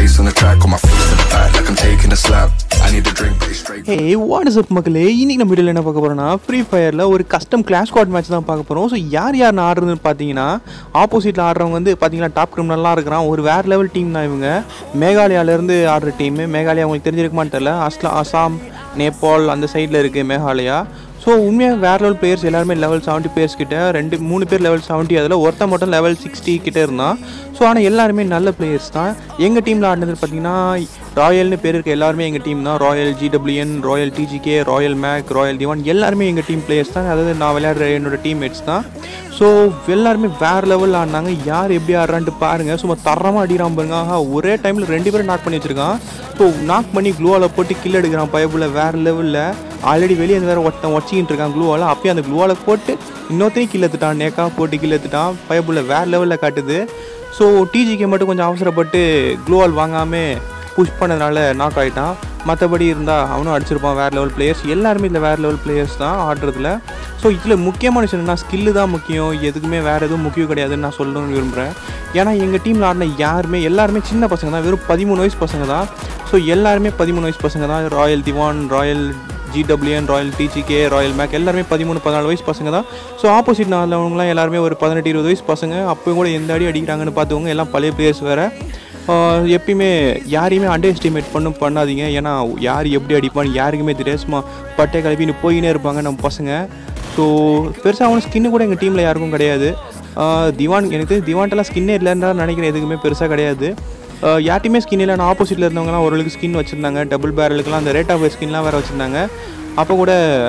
bass on the track, on my face to the back like I'm taking a slap. I need a drink, but it's straight. Hey what is up மக்களே இன்னைக்கு நம்ம வீடியோவில் என்ன பார்க்க போகிறோம்னா free ஃபயரில் ஒரு கஸ்டம் கிளாஸ் ஸ்குவாட் மேட்ச் தான் பார்க்க போகிறோம் ஸோ யார் யார் ஆடுறதுன்னு பார்த்தீங்கன்னா ஆப்போசிட்டில் ஆடுறவங்க வந்து பார்த்தீங்கன்னா டாப் கிரிமினல்லாம் இருக்கிறான் ஒரு வேறு லெவல் டீம் தான் இவங்க மேகாலயாலேருந்து ஆடுற டீமு மேகாலயா உங்களுக்கு தெரிஞ்சிருக்குமான்னு தெரில அஸ்லா அசாம் நேபாள் அந்த சைடில் இருக்குது மேகாலயா ஸோ உண்மையாக வேறு லெவல் பிளேயர்ஸ் எல்லாருமே லெவல் செவன்ட்டி பிளேயர்ஸ் கிட்ட ரெண்டு மூணு பேர் லெவல் செவன்ட்டி அதில் ஒருத்தன் மட்டும் லெவல் சிக்ஸ்டி கிட்ட இருந்தான் ஸோ ஆனால் எல்லாருமே நல்ல பிளேயர்ஸ் தான் எங்கள் டீமில் ஆடினது பார்த்தீங்கன்னா ராயல்னு பேர் இருக்க எல்லாருமே எங்கள் டீம் தான் Royal GWN Royal DGK Royal Mac Royal Diwan எல்லாருமே எங்கள் டீம் பிளேயர்ஸ் தான் அதாவது நான் விளையாடுற என்னோட டீம்மேட்ஸ் தான் ஸோ எல்லாருமே வேறு லெவலில் ஆடினாங்க யார் எப்படி ஆடுறான்ட்டு பாருங்கள் சும்மா தரமாக அடிக்கிறான் பாருங்க ஆஹா ஒரே டைமில் ரெண்டு பேரும் நாக் பண்ணி வச்சிருக்கான் ஸோ நாக் பண்ணி க்ளூவால் போட்டு கில் எடுக்கிறான் பயப்புல வேறு லெவலில் ஆல்ரெடி வெளியே வந்து வேறு ஒருத்தன் ஒச்சிக்கிட்டு இருக்கான் க்ளூவால் அப்பயே அந்த க்ளூவால் போட்டு இன்னொருத்தையும் கில் எடுத்துட்டான் நேக்கா போட்டு கில் எடுத்துட்டான் பயப்புல வேறு லெவலில் காட்டுது ஸோ டிஜிக்கு மட்டும் கொஞ்சம் அவசரப்பட்டு க்ளூவால் வாங்காமல் புஷ் பண்ணதுனால நாக் ஆகிட்டான் மற்றபடி இருந்தால் அவனும் அடிச்சிருப்பான் வேறு லெவல் பிளேயர்ஸ் எல்லாருமே இதில் வேறு லெவல் பிளேயர்ஸ் தான் ஆடுறதுல ஸோ இதில் முக்கியமான விஷயம் என்னன்னா ஸ்கில்லு தான் முக்கியம் எதுக்குமே வேறு எதுவும் முக்கியம் கிடையாதுன்னு நான் சொல்லணும்னு விரும்புகிறேன் ஏன்னா எங்கள் டீமில் ஆடின யாருமே எல்லாருமே சின்ன பசங்க தான் வெறும் பதிமூணு வயசு பசங்க தான் ஸோ எல்லாருமே பதிமூணு வயசு பசங்க தான் Royal Diwan Royal GWN Royal DGK Royal Mac எல்லாருமே பதிமூணு பதினாலு வயசு பசங்க தான் ஸோ ஆப்போசிட் நாளவங்களாம் எல்லாருமே ஒரு பதினெட்டு இருபது வயசு பசங்க அப்போ கூட எந்த அடி அடிக்கிறாங்கன்னு பார்த்துக்கோங்க எல்லாம் பழைய பிளேயர்ஸ் வேறு ஆஹ் எப்பயுமே யாரையுமே அண்டர் எஸ்டிமேட் பண்ணும் பண்ணாதீங்க ஏன்னா யார் எப்படி அடிப்பான்னு யாருக்குமே தெரியாது சும்மா பட்டை கிளப்பின்னு போயினே இருப்பாங்க நம்ம பசங்க ஸோ பெருசாக அவனும் ஸ்கின்னு கூட எங்கள் டீமில் யாருக்கும் கிடையாது ஆஹ் திவான் எனக்கு தெரிஞ்சு திவான்ட்டெல்லாம் ஸ்கின்னே இல்லைன்னு நினைக்கிறேன் எதுக்குமே பெருசாக கிடையாது ஆஹ் யார்ட்டையுமே ஸ்கின் இல்லை நான் ஆப்போசிட்டில் இருந்தவங்கலாம் ஓரளவுக்கு ஸ்கின் வச்சுருந்தாங்க டபுள் பேரலுக்குலாம் அந்த ரேட் ஆஃப் ஸ்கின்லாம் வேறு வச்சுருந்தாங்க அப்போ கூட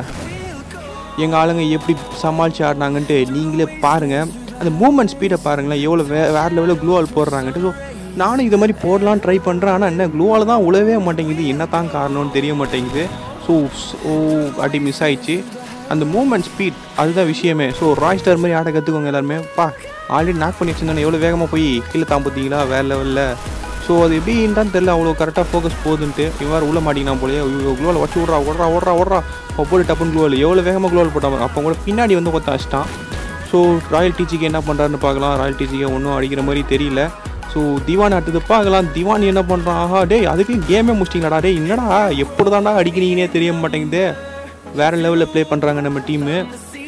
எங்கள் ஆளுங்க எப்படி சமாளித்து ஆடினாங்கன்ட்டு நீங்களே பாருங்கள் அந்த மூமெண்ட் ஸ்பீடை பாருங்களேன் எவ்வளோ வே வேறு லெவலில் க்ளூவால் போடுறாங்கன்ட்டு ஸோ நானும் இது மாதிரி போடலான்னு ட்ரை பண்ணுறேன் ஆனால் என்ன க்ளூவால் தான் உழவே மாட்டேங்குது என்ன தான் காரணம்னு தெரிய மாட்டேங்குது ஸோ ஓ அடி மிஸ் ஆயிடுச்சு அந்த மூமெண்ட் ஸ்பீட் அதுதான் விஷயமே ஸோ ராய் ஸ்டார் மாதிரி ஆட கற்றுக்கோங்க எல்லாருமே பா ஆல்ரெடி நாக் பண்ணி வச்சுருந்தானே எவ்வளோ வேகமாக போய் கீழே தான் பார்த்தீங்களா வேறு லெவலில் ஸோ அது எப்படின்றான்னு தெரியல அவ்வளோ கரெக்டாக ஃபோக்கஸ் போகுதுன்ட்டு இவ்வாறு உள்ள மாட்டிங்கன்னா போலயே ஐயோ க்ளோவில் வச்சு விட்றா ஓடுறா ஓடுறா ஓடுறா போட்டு டப்புன்னு க்ளோவில் எவ்வளோ வேகமாக க்ளோவில் போட்டாங்க அப்போ கூட பின்னாடி வந்து ஒருத்தன் அடிச்சிட்டான் ஸோ ராயல் டிஜிக்கு என்ன பண்ணுறாருன்னு பார்க்கலாம் ராயல் டிஜிக்கு ஒன்றும் அடிக்கிற மாதிரி தெரியல ஸோ திவான் அடுத்தது பார்க்கலாம் திவான் என்ன பண்ணுறான் ஆஹா டேய் அதுக்கு கேமே முடிச்சிங்களாடா டேய் என்னடா எப்படி தான்டா அடிக்கிறீங்கன்னே தெரிய மாட்டேங்குது வேறு லெவலில் ப்ளே பண்ணுறாங்க நம்ம டீமு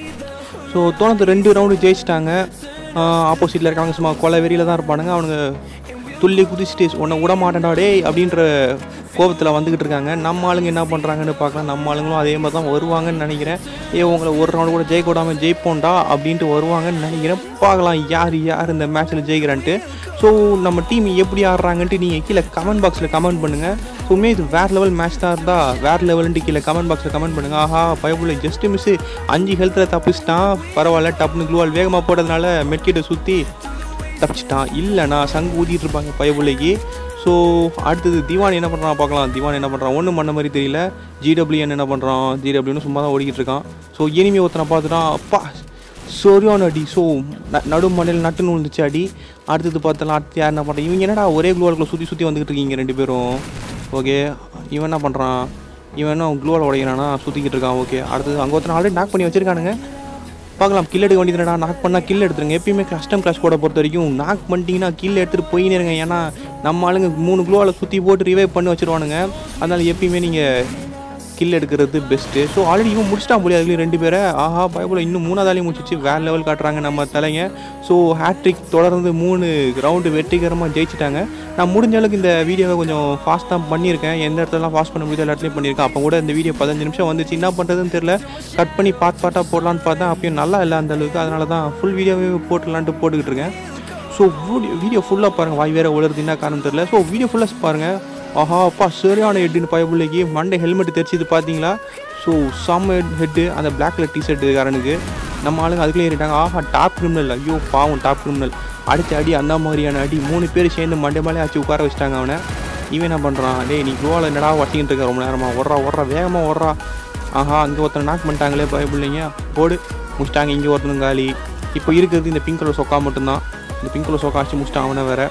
ஸோ தோணத்து ரெண்டு ரவுண்டு ஜெயிச்சிட்டாங்க ஆப்போசிட்டில் இருக்காங்க சும்மா கொலை வெறியில் தான் இருப்பானுங்க அவனுங்க துள்ளி குதிச்சுட்டு உன்னை விட மாட்டேன்டா டேய் அப்படின்ற கோபத்தில் வந்துக்கிட்டு இருக்காங்க நம்ம ஆளுங்க என்ன பண்ணுறாங்கன்னு பார்க்கலாம் நம்ம ஆளுங்களும் அதே மாதிரி தான் வருவாங்கன்னு நினைக்கிறேன் ஏ உங்களை ஒரு ரவுண்டு கூட ஜெயிக்க விடாமல் ஜெயிப்போம்டா அப்படின்ட்டு வருவாங்கன்னு நினைக்கிறேன் பார்க்கலாம் யார் யார் இந்த மேட்ச்சில் ஜெயிக்கிறான்ட்டு ஸோ நம்ம டீம் எப்படி ஆடுறாங்கன்ட்டு நீங்கள் கீழே கமெண்ட் பாக்ஸில் கமெண்ட் பண்ணுங்கள் சும்மே இது வேறு லெவல் மேட்ச் தான் இருந்தால் வேறு லெவல்ன்ட்டு கீழே கமெண்ட் பாக்ஸில் கமெண்ட் பண்ணுங்கள் ஆஹா பயப்புள்ள ஜஸ்ட் மிஸ்ஸு அஞ்சு ஹெல்த்தில் தப்பிச்சிட்டான் பரவாயில்ல டப்புனு க்ளூவால் வேகமாக போட்டதுனால மெட்கிட்ட சுற்றி தப்பிச்சிட்டான் இல்லைண்ணா சங்கு ஊதிட்டு இருப்பாங்க பயபுள்ளைக்கு ஸோ அடுத்தது திவான் என்ன பண்ணுறான் பார்க்கலாம் திவான் என்ன பண்ணுறான் ஒன்றும் பண்ண மாதிரி தெரியல ஜிடபிள்யூஎன் என்ன பண்ணுறான் ஜிடபிள்யூன்னு சும்மா தான் ஓடிக்கிட்டு இருக்கான் ஸோ இனிமே ஒருத்தனை பார்த்துட்டான் அப்பா சரியான அடி ஸோ நடு மண்ணில் நட்டுன்னு விழுந்துச்சு அடி அடுத்தது பார்த்தலாம் அடுத்து யார் என்ன பண்ணுறான் இவங்க என்னடா ஒரே க்ளூவாலுக்குள்ள சுற்றி சுற்றி வந்துக்கிட்டு இருக்கீங்க ரெண்டு பேரும் ஓகே இவன் என்ன பண்ணுறான் இவன் என்ன க்ளூவால் உடைக்கிறானா சுற்றிக்கிட்டு இருக்கான் ஓகே அடுத்தது அங்கே ஒருத்தனை ஆல்ரெடி நாக் பண்ணி வச்சிருக்கானுங்க பார்க்கலாம் கில் எடுக்க வேண்டியதுடா நாக் பண்ணால் கில் எடுத்துருங்க எப்பயுமே கஸ்டம் கிளாஸ் கூட பொறுத்த வரைக்கும் நாக் பண்ணிட்டீங்கன்னா கில் எடுத்துகிட்டு போயினே இருங்க ஏன்னா நம்ம ஆளுங்க மூணு க்ளோவில் சுற்றி போட்டு ரிவைவ் பண்ணி வச்சிருவானுங்க அதனால் எப்பயுமே நீங்கள் கில் எடுக்கிறது பெஸ்ட்டு ஸோ ஆல்ரெடி இவன் முடிச்சிட்டான் போலியா அதுலேயும் ரெண்டு பேரை ஆஹா பயபுல இன்னும் மூணாவதாலையும் முடிச்சிச்சு வேறு லெவல் காட்டுறாங்க நம்ம தலைங்க ஸோ ஹேட்ரிக் தொடர்ந்து மூணு ரவுண்டு வெற்றிகரமாக ஜெயிச்சிட்டாங்க நான் முடிஞ்ச அளவுக்கு இந்த வீடியோவை கொஞ்சம் ஃபாஸ்ட்டாக பண்ணியிருக்கேன் எந்த இடத்துலலாம் ஃபாஸ்ட் பண்ண முடியுதோ எல்லா இடத்துலையும் பண்ணியிருக்கேன் அப்போ கூட இந்த வீடியோ பதினஞ்சு நிமிஷம் வந்துச்சு என்ன பண்ணுறதுன்னு தெரியல கட் பண்ணி பார்ட் பார்ட்டாக போடலான்னு பார்த்தா அப்பயும் நல்லா இல்லை அந்த அளவுக்கு அதனால தான் ஃபுல் வீடியோவே போட்டுடலான்ட்டு போட்டுக்கிட்டு இருக்கேன் ஸோ வீடியோ வீடியோ ஃபுல்லாக பாருங்கள் வாய் வேறு உலருது என்ன காரணம் தெரியல ஸோ வீடியோ ஃபுல்லாக பாருங்கள் ஆஹா அப்பா சரியான ஹெட்டுன்னு பயப்புள்ளைக்கு மண்டை ஹெல்மெட் தெரிச்சது பார்த்தீங்களா ஸோ செம்ம ஹெட்டு அந்த பிளாக் கலர் டிஷர்ட்டு காரனுக்கு நம்ம ஆளுங்க அதுக்குள்ளே ஏறிட்டாங்க ஆஹா டாப் கிரிமினல் ஐயோ பாவம் டாப் கிரிமினல் அடித்த அடி அந்த மாதிரியான அடி மூணு பேர் சேர்ந்து மண்டை மேலே ஆச்சு உட்கார வச்சிட்டாங்க அவனை இவன் என்ன பண்ணுறான் டேய் நீ குளோவில் என்னடா வட்டிக்கிட்டு இருக்க ரொம்ப நேரமாக ஓடுறா ஓடுறா வேகமாக ஓடுறா ஆஹா அங்கே ஒருத்தனை நாக் பண்ணிட்டாங்களே பயப்பிள்ளைங்க போடு முடிச்சிட்டாங்க இங்கே ஒருத்தனும் காலி இப்போ இருக்கிறது இந்த பிங்க் கலர் சொக்கா மட்டும்தான் இந்த பிங்க் கலர் சொக்கா அடிச்சு முடிச்சிட்டான் அவனை வேற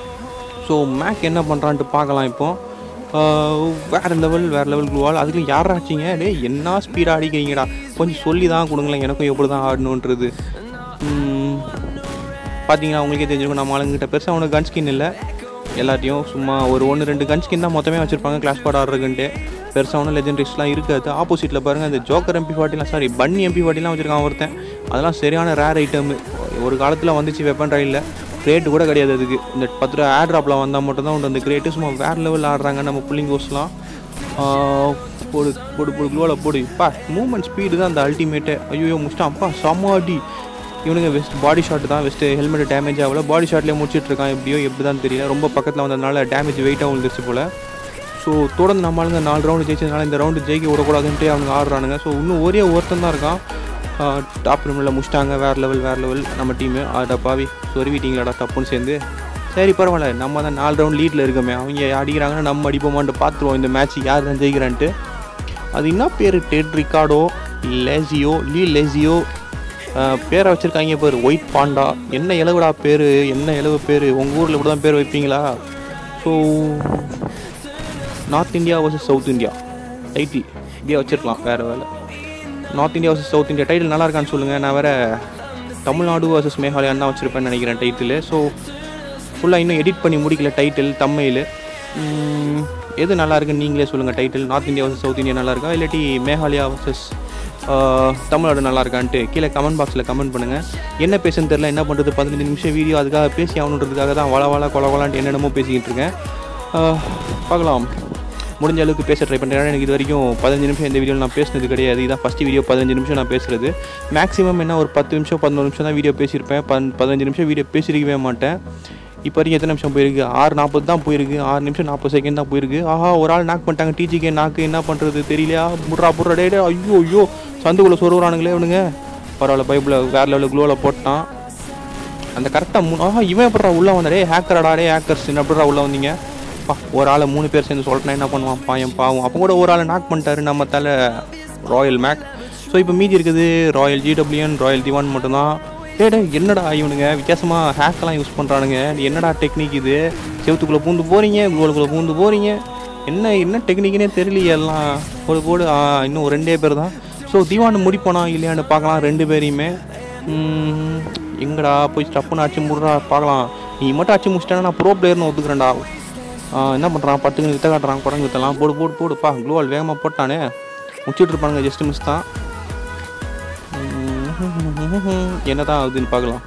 ஸோ மேக் என்ன பண்ணுறான்ட்டு பார்க்கலாம் இப்போ ஆஹ் வேற லெவல் வேற லெவல் குழுவால் அதுலேயும் யாரா ஆச்சிங்க டேய் என்ன ஸ்பீடாக அடிக்கிறீங்கடா கொஞ்சம் சொல்லி தான் கொடுங்களேன் எனக்கும் எப்படி தான் ஆடணுன்றது உம், பார்த்தீங்கன்னா உங்களுக்கே தெரிஞ்சிருக்கும் நம்ம ஆளுங்கிட்ட பெருசாக அவனுக்கு கன் ஸ்கின் இல்லை எல்லாத்தையும் சும்மா ஒரு ஒன்று ரெண்டு கன் ஸ்கின் தான் மொத்தமே வச்சுருப்பாங்க கிளாஸ் பாட் ஆடுறதுன்ட்டு பெருசாக ஒன்றும் லெஜெண்டரிஸ்லாம் இருக்காது ஆப்போசிட்டில் பாருங்கள் அந்த ஜோக்கர் எம்பி ஃபார்ட்டிலாம் சாரி பன்னி எம்பி ஃபார்ட்டிலாம் வச்சுருக்கான் ஒருத்தன் அதெல்லாம் சரியான ரேர் ஐட்டம் ஒரு காலத்தில் வந்துச்சு வெப்பன் ரயிலில் ரேட்டு கூட கிடையாது அதுக்கு இந்த பத்து ரூபா ஏர் ட்ராப்பில் வந்தால் மட்டும் தான் உண்டு அந்த கிரேட்டு சும்மா வேறு லெவலில் ஆடுறாங்க நம்ம புள்ளிங்கோஸ்லாம் போடு போடு போடு க்ளோவில் போடு பா மூமெண்ட் ஸ்பீடு தான் அந்த அல்டிமேட்டு ஐயோ முடிச்சிட்டான் அப்பா செம்ம அடி இவனுங்க வெஸ்ட் பாடி ஷாட் தான் வெஸ்ட்டு ஹெல்மெட் டேமேஜ் ஆகல பாடி ஷாட்லேயே முடிச்சிட்டு இருக்கான் எப்படியோ எப்படி தான் தெரியல ரொம்ப பக்கத்தில் வந்ததுனால டேமேஜ் வெயிட்டாக விழுந்துருச்சு போல் ஸோ தொடர்ந்து நம்ம ஆளுங்க நாலு ரவுண்டு ஜெயிச்சதுனால இந்த ரவுண்டு ஜெயிக்க விடக்கூடாதுன்ட்டு அவங்க ஆடுறானுங்க ஸோ இன்னும் ஒரே ஒருத்தன் தான் இருக்கான் டாப் ரூமில் முடிச்சிட்டாங்க வேறு லெவல் வேறு லெவல் நம்ம டீமு ஆடா பாவி சொருவிட்டீங்களாடா தப்புன்னு சேர்ந்து சரி பரவாயில்ல நம்ம தான் நாலு ரவுண்ட் லீட்டில் இருக்கோமே அவங்க அடிக்கிறாங்கன்னா நம்ம அடிப்போமான்ட்டு பார்த்துருவோம் இந்த மேட்ச் யார் தான் ஜெயிக்கிறான்ட்டு அது என்ன பேர் டெட் ரிக்கார்டோ லேசியோ லீ லேசியோ அஹ், பேரை வச்சுருக்காங்க பேர் ஒயிட் பாண்டா என்ன இலவுடா பேர் என்ன இலவு பேர் உங்கள் ஊரில் இப்படி தான் பேர் வைப்பீங்களா so north India versus south India title இப்படியே வச்சிருக்கலாம் வேறு வேலை north India versus south India title நல்லா இருக்கான்னு சொல்லுங்கள் நான் வேறு தமிழ்நாடு வர்சஸ் மேகாலயான்னு தான் வச்சுருப்பேன்னு நினைக்கிறேன் டைட்டில் ஸோ ஃபுல்லாக இன்னும் எடிட் பண்ணி முடிக்கல டைட்டில் தம்மையில் எது நல்லா இருக்குன்னு நீங்களே சொல்லுங்கள் title north India versus south India நல்லா இருக்கா இல்லாட்டி மேகாலயா வர்சஸ் தமிழ்நாடு நல்லா இருக்கான்ட்டு கீழே கமெண்ட் பாக்ஸில் கமெண்ட் பண்ணுங்கள் என்ன பேசுன்னு தெரில என்ன பண்ணுறது பதினஞ்சு நிமிஷம் வீடியோ அதுக்காக பேசி ஆகணுன்றதுக்காக தான் வள வள கொல கொலான்ட்டு என்னென்னமோ பேசிக்கிட்டு இருக்கேன் ஆஹ், பார்க்கலாம் முடிஞ்ச அளவுக்கு பேச ட்ரை பண்ணுறேன் ஏன்னா எனக்கு இது வரைக்கும் பதினஞ்சு நிமிஷம் இந்த வீடியோவில் நான் பேசினது கிடையாது இதான் ஃபஸ்ட்டு வீடியோ பதினஞ்சு நிமிஷம் நான் பேசுகிறது மேக்ஸிமம் என்ன ஒரு பத்து நிமிஷம் பதினோரு நிமிஷம் தான் வீடியோ பேசியிருப்பேன் பன் பதினஞ்சு நிமிஷம் வீடியோ பேசியிருக்கவே மாட்டேன் இப்போ வரைக்கும் எத்தனை நிமிஷம் போயிருக்கு ஆறு நாற்பது தான் போயிருக்கு ஆறு நிமிஷம் நாற்பது செகண்ட் தான் போயிருக்கு ஆஹா ஒரு ஆள் நாக் பண்ணிட்டாங்க டிஜிக்கே நாக்கு என்ன பண்ணுறது தெரியலையா முட்ரா புட்ரா டே டே, ஐயோ ஐயோ சந்துக்குள்ளே சொருவுறானுங்களே இவனுங்க பரவாயில்ல பைப்பில் வேறு லெவலில் க்ளோவில் போட்டான் அந்த கரெக்டாக மூணு ஆஹா இவன் எப்படா உள்ளே வந்தாடே ஹேக்கரடா டே ஹேக்கர்ஸ் எப்படா உள்ளே வந்தீங்க பா ஒரு ஆளை மூணு பேர் சேர்ந்து சொல்லிட்டேன் என்ன பண்ணுவான் பாயம் பாவம் அப்போ கூட ஒரு ஆளை நாக் பண்ணிட்டாரு நம்ம தலை ராயல் மேக் ஸோ இப்போ மீதி இருக்குது ராயல் ஜிடபிள்யூஎன் ராயல் திவான் மட்டும்தான் டே டே என்னடா இவனுங்க வித்தியாசமாக ஹேக்கெல்லாம் யூஸ் பண்ணுறானுங்க என்னடா டெக்னிக் இது செவத்துக்குள்ளே பூந்து போகிறீங்க கோலுக்குள்ளே பூந்து போகிறீங்க என்ன என்ன டெக்னிக்னே தெரியலையே எல்லாம் ஒரு போடு ஆ, இன்னும் ஒரு ரெண்டே பேர் தான் ஸோ திவான் முடிப்பானா இல்லையான்னு பார்க்கலாம் ரெண்டு பேரையுமே ம், எங்கடா போய் ஸ்டப்புன்னு அடிச்சு முடுறா பார்க்கலாம் நீ மட்டும் அடிச்சு முடிச்சிட்டேன்னா நான் ப்ரோ பிளேயர்னு ஒத்துக்கிறேன்டா ஆ, என்ன பண்ணுறான் பட்டுக்கு வித்த காட்டுறான் குரங்கு வித்தலாம் போடு போடு போடுப்பா க்ளோவால் வேகமாக போட்டானே முடிச்சுட்டு இருப்பானுங்க ஜஸ்ட் மிஸ் தான் என்ன தான் ஆகுதுன்னு பார்க்கலாம்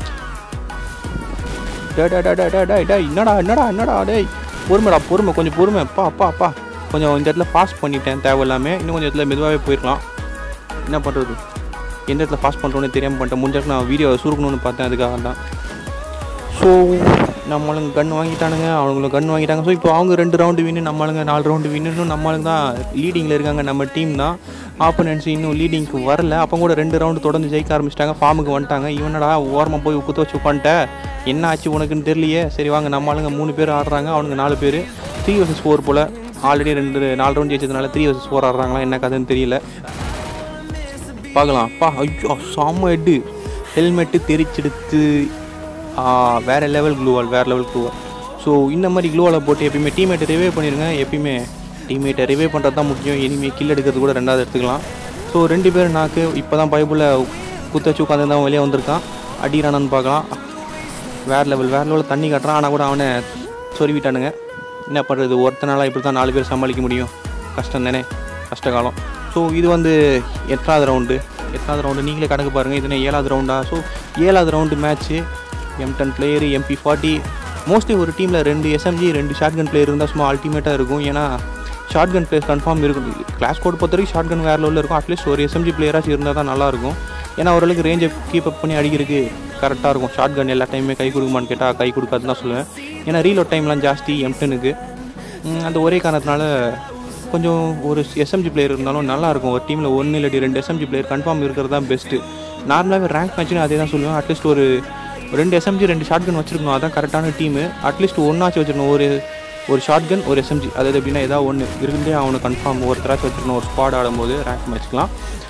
டே டே டே டே டே டே டே என்னடா என்னடா என்னடா டேய் பொறுமைடா பொறுமை கொஞ்சம் பொறுமை அப்பா அப்பா அப்பா கொஞ்சம் இந்த இடத்துல பாஸ் பண்ணிட்டேன் தேவையில்லாமல் இன்னும் கொஞ்சம் இடத்துல மெதுவாகவே போயிருக்கலாம் என்ன பண்ணுறது எந்த இடத்துல பாஸ் பண்ணுறோன்னு தெரியாமல் பண்ணிட்டேன் முடிஞ்ச இடத்துல நான் வீடியோ சுருக்கணும்னு பார்த்தேன் அதுக்காக தான் ஸோ நம்மளுங்க கன் வாங்கிட்டானுங்க அவங்களும் கன் வாங்கிட்டாங்க ஸோ இப்போ அவங்க ரெண்டு ரவுண்டு வின்னு நம்மளுங்க நாலு ரவுண்டு வின்னு நம்மளுங்க தான் லீடிங்கில் இருக்காங்க நம்ம டீம் தான் ஆப்போனன்ஸ் இன்னும் லீடிங்க்கு வரல அப்போ கூட ரெண்டு ரவுண்டு தொடர்ந்து ஜெயிக்க ஆரம்பிச்சிட்டாங்க ஃபார்முக்கு வந்துட்டாங்க இவனடா ஓரமாக போய் குத்த வச்சு உட்காந்துட்ட என்ன ஆச்சு உனக்குன்னு தெரியலையே சரி வாங்க நம்ம ஆளுங்க மூணு பேர் ஆடுறாங்க அவனுங்க நாலு பேர் த்ரீ வர்சஸ் ஃபோர் போல் ஆல்ரெடி ரெண்டு நாலு ரவுண்ட் ஜெயிச்சதுனால த்ரீ வர்சஸ் ஃபோர் ஆடுறாங்களா என்ன கதைன்னு தெரியல பார்க்கலாம் பா ஐயோ செம்ம எட்டு ஹெல்மெட்டு தெரிச்செடுத்து ஆ, வேற லெவல் க்ளூவால் வேற லெவல் க்ளூவால் ஸோ இந்த மாதிரி க்ளூவாலை போட்டு எப்பயுமே டீமேட்டை ரிவே பண்ணிடுங்க எப்பயுமே டீமேட்டை ரிவே பண்ணுறது தான் முக்கியம் இனிமே கில் எடுக்கிறது கூட ரெண்டாவது எடுத்துக்கலாம் ஸோ ரெண்டு பேரும் நாக்கு இப்போ தான் பைபிளில் குத்த வச்சு உட்காந்து வெளியே வந்திருக்கான் அடிக்கிறானான்னு பார்க்கலாம் வேற லெவல் வேற லெவலில் தண்ணி காட்டுறான் ஆனால் கூட அவனை சொருவிட்டானுங்க என்ன பண்ணுறது ஒருத்தனால இப்படி தான் நாலு பேர் சமாளிக்க முடியும் கஷ்டம் தானே கஷ்ட காலம் ஸோ இது வந்து எட்டாவது ரவுண்டு எட்டாவது ரவுண்டு நீங்களே கணக்கு பாருங்கள் இது என்ன ஏழாவது ரவுண்டா ஸோ ஏழாவது round match M ten player MP forty mostly ஒரு டீமில் ரெண்டு எஸ்எம்ஜி ரெண்டு ஷார்ட் கன் பிளேயர் இருந்தால் சும்மா அல்டிமேட்டாக இருக்கும் ஏன்னா ஷார்ட் கன் பிளேயர் கன்ஃபார்ம் இருக்கும் கிளாஸ் கோட் பொறுத்த வரைக்கும் ஷார்ட் கன் வேறு லெவலில் இருக்கும் அட்லீஸ்ட் ஒரு எஸ்எம்ஜி பிளேயராச்சும் இருந்தால் தான் நல்லாயிருக்கும் ஏன்னா ஓரளவுக்கு ரேஞ்சை கீப் அப் பண்ணி அடிக்கிறதுக்கு கரெக்டாக இருக்கும் ஷார்ட் கன் எல்லா டைமுமே கை கொடுக்குமான்னு கேட்டால் கை கொடுக்காதுன்னு தான் சொல்லுவேன் ஏன்னா ரீலோட் டைம்லாம் ஜாஸ்தி எம் டெனுக்கு அந்த ஒரே காரணத்தினால கொஞ்சம் ஒரு எஸ்எம்ஜி பிளேயர் இருந்தாலும் நல்லாயிருக்கும் ஒரு டீமில் ஒன்று இல்லாட்டி ரெண்டு எஸ்எம்ஜி பிளேயர் கன்ஃபார்ம் இருக்கிறது தான் பெஸ்ட்டு நார்மலாகவே ரேங்க் மேட்ச்னு அதே தான் சொல்லுவேன் அட்லீஸ்ட் ஒரு ரெண்டு எஸ்எம்ஜி ரெண்டு ஷார்ட் கன் வச்சிருக்கணும் அதான் கரெக்டான டீமு அட்லீஸ்ட் ஒன்றாச்சும் வச்சிருக்கணும் ஒரு ஒரு ஷார்ட் கன் ஒரு எஸ்எம்ஜி அதாவது எப்படின்னா ஏதாவது ஒன்று இருந்தே அவனுக்கு கன்ஃபார்ம் ஒருத்தராச்சும் வச்சிருக்கணும் ஒரு ஸ்குவாட் ஆடும்போது ரேங்க் மேட்ச்லாம்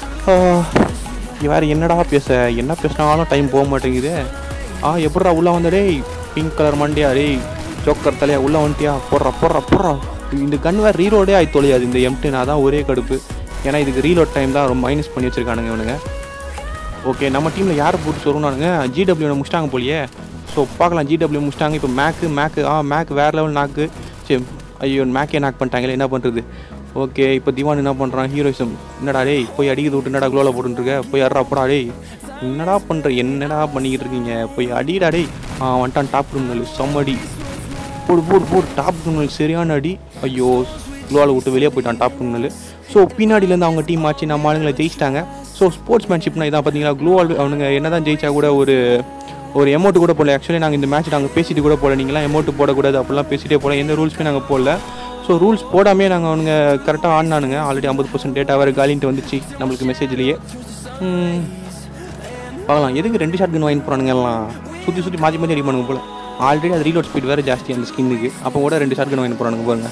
வேறு என்னடா பேச என்ன பேசினாலும் டைம் போக மாட்டேங்குது ஆ எப்படிடா உள்ளே வந்த டேய் பிங்க் கலர் மண்டியா டேய் ஜோக்கர் தலையா உள்ளே வந்துட்டியா போடுறா போடுறா போடுறா இந்த கன் வேறு ரீலோடே ஆகி தொலையாது இந்த எம்டென் அதான் ஒரே கடுப்பு ஏன்னா இதுக்கு ரீலோட் டைம் தான் ரொம்ப மைனஸ் பண்ணி வச்சிருக்கானுங்க இவனுங்க ஓகே நம்ம டீமில் யாரை போட்டு சொல்லணும்னானுங்க ஜிடபிள்யூ முடிச்சிட்டாங்க போலியே ஸோ பார்க்கலாம் ஜிடபிள்யூ முடிச்சிட்டாங்க இப்போ மேக்கு மேக்கு ஆ மேக் வேறு லெவல் நாக்கு சரி ஐயோ மேக்கே நாக் பண்ணிட்டாங்களே என்ன பண்ணுறது ஓகே இப்போ திவான் என்ன பண்ணுறான் ஹீரோயிசம் என்னடா டேய் போய் அடிக்கிறது விட்டு என்னடா க்ளோவில் போட்டுருக்க போய் அட்ரா போடா டேய் என்னடா பண்ணுற என்னடா பண்ணிக்கிட்டு இருக்கீங்க போய் அடிடா டேய் ஆ வந்துட்டான் டாப் கிரிமினல் செம்மடி போடு போடு போடு டாப் கிரிமினல் சரியான அடி ஐயோ க்ளோவில் விட்டு வெளியே போயிட்டான் டாப் கிரிமினல் ஸோ பின்னாடியிலேருந்து அவங்க டீம் ஆச்சு நம்ம ஆளுங்களை ஜெயிச்சிட்டாங்க ஸோ ஸ்போர்ட்ஸ் மேன்ஷிப்னா இதான் பார்த்தீங்களா க்ளோவால் அவனுங்க என்ன தான் ஜெயிச்சா கூட ஒரு ஒரு எமௌண்ட் கூட போடல ஆக்சுவலி நாங்கள் இந்த மேட்ச் நாங்கள் பேசிட்டு கூட போடல நீங்களாம் எமௌண்ட் போடக்கூடாது அப்படிலாம் பேசிட்டே போல எந்த ரூல்ஸுமே நாங்கள் போடல ஸோ ரூல்ஸ் போடாமே நாங்கள் அவனுங்க கரெக்டாக ஆடினானுங்க ஆல்ரெடி ஐம்பது பர்சன்ட் டேட்டா வேறு காலின்ட்டு வந்துச்சு நம்மளுக்கு மெசேஜ்லேயே பார்க்கலாம் எதுக்கு ரெண்டு ஷாட் கன் வாங்கி போகிறானுங்க எல்லாம் சுற்றி சுற்றி மாற்றி மாற்றி அடி பண்ணுங்க போல ஆல்ரெடி அது ரீலோட் ஸ்பீட் வேறு ஜாஸ்தி அந்த ஸ்கின்னுக்கு அப்போ கூட ரெண்டு ஷாட் கன் வாங்கி போகிறானுங்க பாருங்க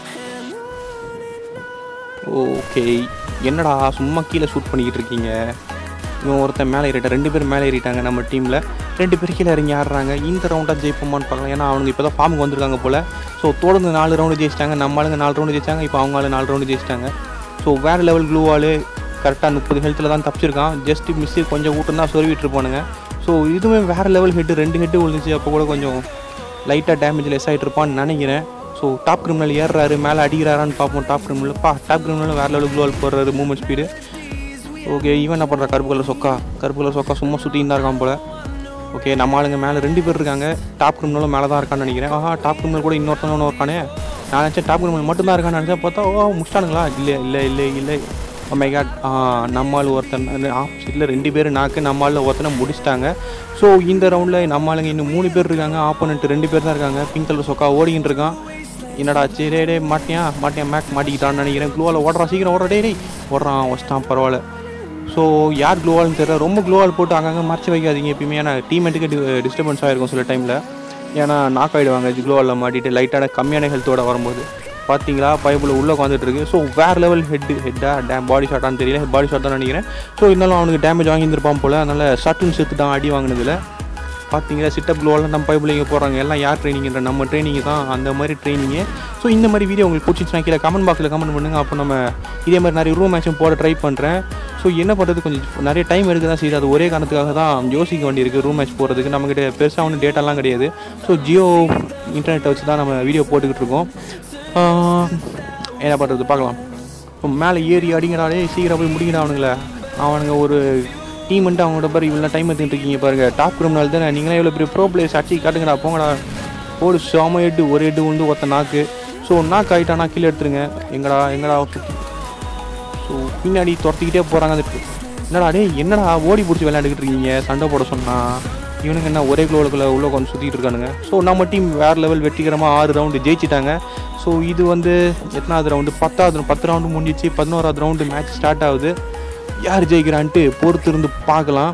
ஓகே என்னடா சும்மா கீழே ஷூட் பண்ணிக்கிட்டு இருக்கீங்க இவன் ஒருத்தன் மேலே ஏறிட்டான் ரெண்டு பேர் மேலே ஏறிட்டாங்க நம்ம டீமில் ரெண்டு பேர் கீழே இறங்கி ஆடுறாங்க இந்த ரவுண்டாக ஜெயிப்போமான்னு பார்க்கலாம் ஏன்னா அவனுங்க இப்போ தான் ஃபார்முக்கு வந்திருக்காங்க போல் ஸோ தொடர்ந்து நாலு ரவுண்டு ஜெயிச்சிட்டாங்க நம்ம ஆளுங்க நாலு ரவுண்டு ஜெயிச்சாங்க இப்போ அவங்க ஆளு நாலு ரவுண்டு ஜெயிச்சிட்டாங்க ஸோ வேறு லெவல் க்ளூவால் கரெக்டாக முப்பது ஹெல்த்தில் தான் தப்பிச்சிருக்கான் ஜஸ்ட் மிஸ்ஸு கொஞ்சம் ஊட்டம் தான் சொருவிட்டு போனுங்க ஸோ இதுவுமே வேறு லெவல் ஹெட்டு ரெண்டு ஹெட்டு விழுந்துச்சு அப்போ கூட கொஞ்சம் லைட்டாக டேமேஜ் லெஸ் ஆகிட்டு இருப்பான்னு நினைக்கிறேன் ஸோ டாப் கிரிமினல் ஏறுறாரு மேலே அடிக்கிறாரான்னு பார்ப்போம் டாப் கிரிமினல் பா டாப் கிரிமினல் வேறு லெவல் க்ளோவல் போடுறாரு மூவ்மெண்ட் ஸ்பீடு ஓகே இவன் என்ன பண்ணுறா கருப்பு கலர் சொக்கா கருப்பு கலர் சொக்கா சும்மா சுற்றின்னு தான் இருக்கான் போல் ஓகே நம்ம ஆளுங்க மேலே ரெண்டு பேர் இருக்காங்க டாப் கிரிமினலும் மேலே தான் இருக்கான்னு நினைக்கிறேன் ஆஹா டாப் கிரிமினல் கூட இன்னொருத்தவங்க ஒன்று இருக்கானே நான் நினச்சேன் டாப் கிரிமினல் மட்டும் தான் இருக்கான்னு நினச்சேன் பார்த்தா ஓ முடிச்சிட்டானுங்களா இல்லை இல்லை இல்லை இல்லை மை காட் நம்மால் ஒருத்தன் ஆப்போசிட்டில் ரெண்டு பேர் நாக்கு நம்மால் ஒருத்தனை முடிச்சிட்டாங்க ஸோ இந்த ரவுண்டில் நம்ம ஆளுங்க இன்னும் மூணு பேர் இருக்காங்க ஆப்போனண்ட் ரெண்டு பேர் தான் இருக்காங்க பிங்க் கலர் சொக்கா ஓடிக்கிட்டு இருக்கான் என்னடா சரி டே டே மாட்டியா மாட்டியா மேக் மாட்டிக்கிட்டான்னு நினைக்கிறேன் க்ளோவில் ஓடுறான் சீக்கிரம் ஓடுற டே டேய் ஓடுறான் வச்சிட்டான் பரவாயில்ல ஸோ யார் க்ளோவால்னு தெரியல ரொம்ப க்ளோவால் போட்டு அங்கங்கே மறைச்சி வைக்காதீங்க எப்பயுமே ஏன்னா டீமேட்டுக்கு டிஸ்டர்பன்ஸ் ஆகிருக்கும் சில டைமில் ஏன்னா நாக் ஆகிடுவாங்க க்ளோவாலில் மாட்டிட்டு லைட்டான கம்மியான ஹெல்த்தோட வரும்போது பார்த்தீங்களா பைப்பில் உள்ளே உட்காந்துட்டு இருக்கு ஸோ வேறு லெவல் ஹெட் ஹெட்டா டேம் பாடி ஷாட்டான்னு தெரியல பாடி ஷாட் தான் நினைக்கிறேன் ஸோ இருந்தாலும் அவனுக்கு டேமேஜ் வாங்கியிருப்பான் போல் அதனால் ஷட்டுன்னு செத்துட்டான் அடி வாங்கினதில் பார்த்தீங்களா சிட்டப் க்ளோவில் நம்ம பைப்பில் இங்கே போகிறாங்க எல்லாம் யார் ட்ரைனிங்ன்ற நம்ம ட்ரைனிங் தான் அந்த மாதிரி ட்ரைனிங்கு ஸோ இந்த மாதிரி வீடியோ உங்களுக்கு பிடிச்சிச்சுன்னா கீழே கமெண்ட் பாக்ஸில் கமெண்ட் பண்ணுங்கள் அப்போ நம்ம இதே மாதிரி நிறைய ரூம் மேட்சும் போட ட்ரை பண்ணுறேன் ஸோ என்ன பண்ணுறது கொஞ்சம் நிறைய டைம் எடுக்க தான் செய்யுது அது ஒரே காரணத்துக்காக தான் யோசிக்க வேண்டியிருக்கு ரூம் மேட்ச் போகிறதுக்கு நம்மக்கிட்ட பெருசாக ஒன்றும் டேட்டாலாம் கிடையாது ஸோ ஜியோ இன்டர்நெட்டை வச்சு தான் நம்ம வீடியோ போட்டுக்கிட்டு இருக்கோம் ஆஹ், என்ன பண்ணுறது பார்க்கலாம் இப்போ மேலே ஏறி அடிங்கடாலே சீக்கிரம் போய் முடிங்கடா அவனுங்களே அவனுங்க ஒரு டீம் வந்துட்டு அவங்களோட பாரு இவ்வளோ டைம் எடுத்துட்டு இருக்கீங்க பாருங்க டாப் கிரிமினல் தானே நீங்களே இவ்வளோ பெரிய ப்ரோ பிளேயர்ஸ் அடிச்சு காட்டுங்கடா போங்கடா போடு செம எட்டு ஒரு எட்டு உண்டு ஒருத்த நாக்கு ஸோ நாக்கு ஆகிட்டானா கீழே எடுத்துருங்க எங்கடா எங்கடா சுற்றி ஸோ பின்னாடி துரத்திக்கிட்டே போகிறாங்க அந்த என்னடா டேய் என்னடா ஓடி பிடிச்சி விளையாண்டுக்கிட்டு இருக்கீங்க சண்டை போட சொன்னா இவனுங்க என்ன ஒரே குளோவுக்குள்ள உள்ள உட்காந்து சுற்றிட்டு இருக்கானுங்க ஸோ நம்ம டீம் வேறு லெவல் வெற்றிகரமாக ஆறு ரவுண்டு ஜெயிச்சிட்டாங்க ஸோ இது வந்து எத்தனாவது ரவுண்டு பத்தாவது பத்து ரவுண்டு முடிஞ்சிச்சு பதினோராவது ரவுண்டு மேட்ச் ஸ்டார்ட் ஆகுது யார் ஜெயிக்கிறான்ட்டு பொறுத்து இருந்து பார்க்கலாம்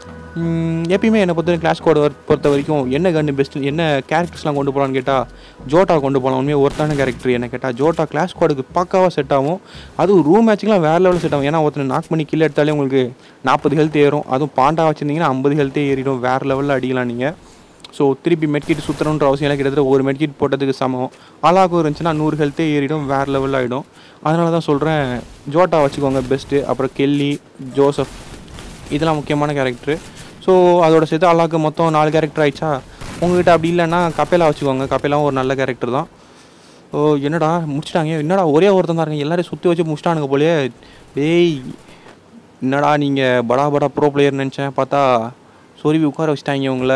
ம், எப்பயுமே என்னை பொறுத்த கிளாஸ் கோட் பொறுத்த வரைக்கும் என்ன கன்று பெஸ்ட் என்ன கேரக்டர்ஸ்லாம் கொண்டு போகலான்னு கேட்டால் ஜோட்டா கொண்டு போகலாம் உண்மையாக ஒருத்தான கேரக்டர் என்ன கேட்டால் ஜோட்டா கிளாஸ் கோடுக்கு பக்காவாக செட் ஆகும் அதுவும் ரூம் மேட்ச்சிங்லாம் வேறு லெவலில் செட் ஆகும் ஏன்னா ஒருத்தனை நாக் பண்ணி கீழே எடுத்தாலே உங்களுக்கு நாற்பது ஹெல்த் ஏறும் அதுவும் பாண்டா வச்சுருந்தீங்கன்னா ஐம்பது ஹெல்த்தே ஏறிடும் வேறு லெவலில் அடிக்கலாம் நீங்கள் ஸோ திருப்பி மெட்கிட் சுற்றணுன்ற அவசியம் இல்லை கிட்டத்தட்ட ஒரு மெட்கிட் போட்டதுக்கு சமம் அலாகும் இருந்துச்சுன்னா நூறு ஹெல்த்தே ஏறிடும் வேறு லெவலில் ஆகிடும் அதனால தான் சொல்கிறேன் ஜோட்டா வச்சுக்கோங்க பெஸ்ட்டு அப்புறம் கெல்லி ஜோசப் இதெல்லாம் முக்கியமான கேரக்டரு ஸோ அதோட சேர்த்து அல்லாக்கு மொத்தம் நாலு கேரக்டர் ஆயிடுச்சா உங்ககிட்ட அப்படி இல்லைன்னா கப்பேலா வச்சுக்கோங்க கப்பேலாவும் ஒரு நல்ல கேரக்டர் தான் ஓ என்னடா முடிச்சிட்டாங்க என்னடா ஒரே ஒருத்தன் தான் இருக்காங்க எல்லாரையும் சுற்றி வச்சு முடிச்சிட்டானுங்க போலே டேய் என்னடா நீங்கள் படா படா ப்ரோ பிளேயர் நினச்சேன் பார்த்தா சொருவி உட்கார வச்சிட்டாங்க உங்களை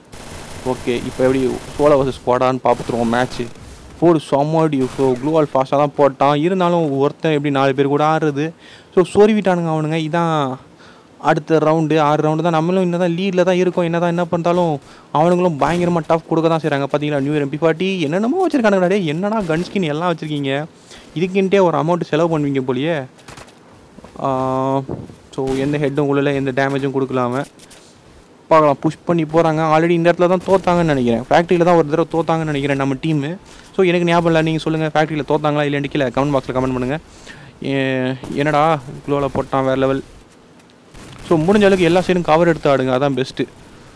ஓகே இப்போ எப்படி சோலோ வர்சஸ் ஸ்குவாடான்னு பார்த்துருவோம் மேட்ச்சு போடு செம்மடி ஸோ க்ளூவால் ஃபாஸ்ட்டாக தான் போட்டான் இருந்தாலும் ஒருத்தன் எப்படி நாலு பேர் கூட ஆடுறது ஸோ சொருவிட்டானுங்க அவனுங்க இதான் அடுத்த ரவுண்டு ஆறு ரவுண்டு தான் நம்மளும் இன்னும் தான் லீடில் தான் இருக்கோம் என்ன தான் என்ன பண்ணாலும் அவனுங்களும் பயங்கரமாக டஃப் கொடுக்க தான் செய்கிறாங்க பார்த்தீங்களா நியூ இயர் எம்பி பார்ட்டி என்னென்னமோ வச்சுருக்கானுங்கடா டேய் என்னடா கன் ஸ்கின் எல்லாம் வச்சுருக்கீங்க இதுக்குன்ட்டே ஒரு அமௌண்ட் செலவு பண்ணுவீங்க போலியே ஸோ எந்த ஹெட்டும் உள்ள எந்த டேமேஜும் கொடுக்கலாம பார்க்கலாம் புஷ் பண்ணி போகிறாங்க ஆல்ரெடி இந்த இடத்துல தான் தோத்தாங்கன்னு நினைக்கிறேன் ஃபேக்ட்ரியில் தான் ஒரு தடவை தோத்தாங்கன்னு நினைக்கிறேன் நம்ம டீமு ஸோ எனக்கு ஞாபகம் இல்லை நீங்கள் சொல்லுங்கள் ஃபேக்ட்ரியில் தோத்தாங்களா இல்லைன்னு கீழே கமெண்ட் பாக்ஸில் கமெண்ட் பண்ணுங்கள் என்னடா க்ளோவில் போட்டான் வேறு லெவல் ஸோ முடிஞ்ச அளவுக்கு எல்லா சைடும் கவர் எடுத்து ஆடுங்க அதான் பெஸ்ட்டு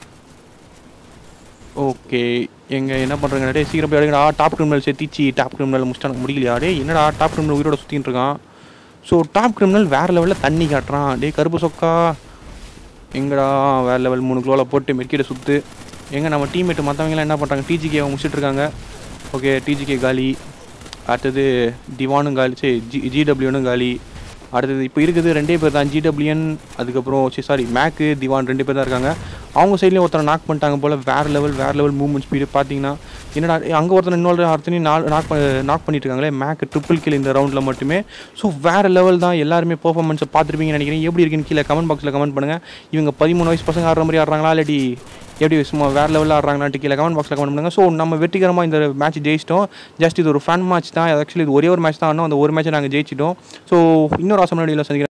ஓகே எங்க என்ன பண்ணுறாங்க டே சீக்கிரம் போய் ஆடுங்கடா டாப் கிரிமினல் செத்திச்சு டாப் கிரிமினல் முடிச்சிட்டாங்க முடியலையா டே என்னடா டாப் கிரிமினல் உயிரோட சுற்றிட்டு இருக்கான் ஸோ டாப் கிரிமினல் வேறு லெவலில் தண்ணி காட்டுறான் டே கருப்பு சொக்கா எங்கடா வேறு லெவல் மூணு கிலோவில் போட்டு மெர்க்கிட்ட சுற்று எங்கே நம்ம டீம்மேட் மற்றவங்களாம் என்ன பண்ணுறாங்க டிஜிகே முடிச்சுட்டு இருக்காங்க ஓகே டிஜிகே காலி அடுத்தது டிவானும் காலி சரி ஜி ஜிடபிள்யூனும் காலி அடுத்தது இப்போ இருக்குது ரெண்டே பேர் தான் ஜிடபிள்யூஎன் அதுக்கப்புறம் சரி சாரி மேக்கு திவான் ரெண்டு பேர் தான் இருக்காங்க அவங்க சைட்லேயும் ஒருத்தரை நாக் பண்ணிட்டாங்க போல் வேறு லெவல் வேறு லெவல் மூவ்மெண்ட் ஸ்பீடு பார்த்தீங்கன்னா என்னடா அங்கே ஒருத்தர் இன்னொரு ஒருத்தனையும் நாலு நாக் நாக் பண்ணிட்டு இருக்காங்களே மேக் ட்ரிபிள் கில் இந்த ரவுண்டில் மட்டுமே ஸோ வேறு லெவல் தான் எல்லாருமே பெர்ஃபார்மன்ஸை பார்த்துருப்பீங்கன்னு நினைக்கிறேன் எப்படி இருக்குன்னு கீழே கமெண்ட் பாக்ஸில் கமெண்ட் பண்ணுங்கள் இவங்க பதிமூணு வயசு பசங்க ஆடுற மாதிரி ஆடுறாங்களா இல்லாட்டி எப்படி சும்மா வேறு லெவலில் ஆடுறாங்களான்ட்டு கீழே கமெண்ட் பாக்ஸில் கமெண்ட் பண்ணுங்கள் ஸோ நம்ம வெற்றிகரமாக இந்த மேட்ச் ஜெயிச்சிட்டோம் ஜஸ்ட் இது ஒரு ஃபன் மேட்ச் தான் ஆக்சுவலி இது ஒரே ஒரு மேட்ச் தான் ஆனோம் அந்த ஒரு மேட்ச்சை நாங்கள் ஜெயிச்சிட்டோம் ஸோ இன்னொரு ஆசமான வீடியோவில் சந்திக்கிறேன்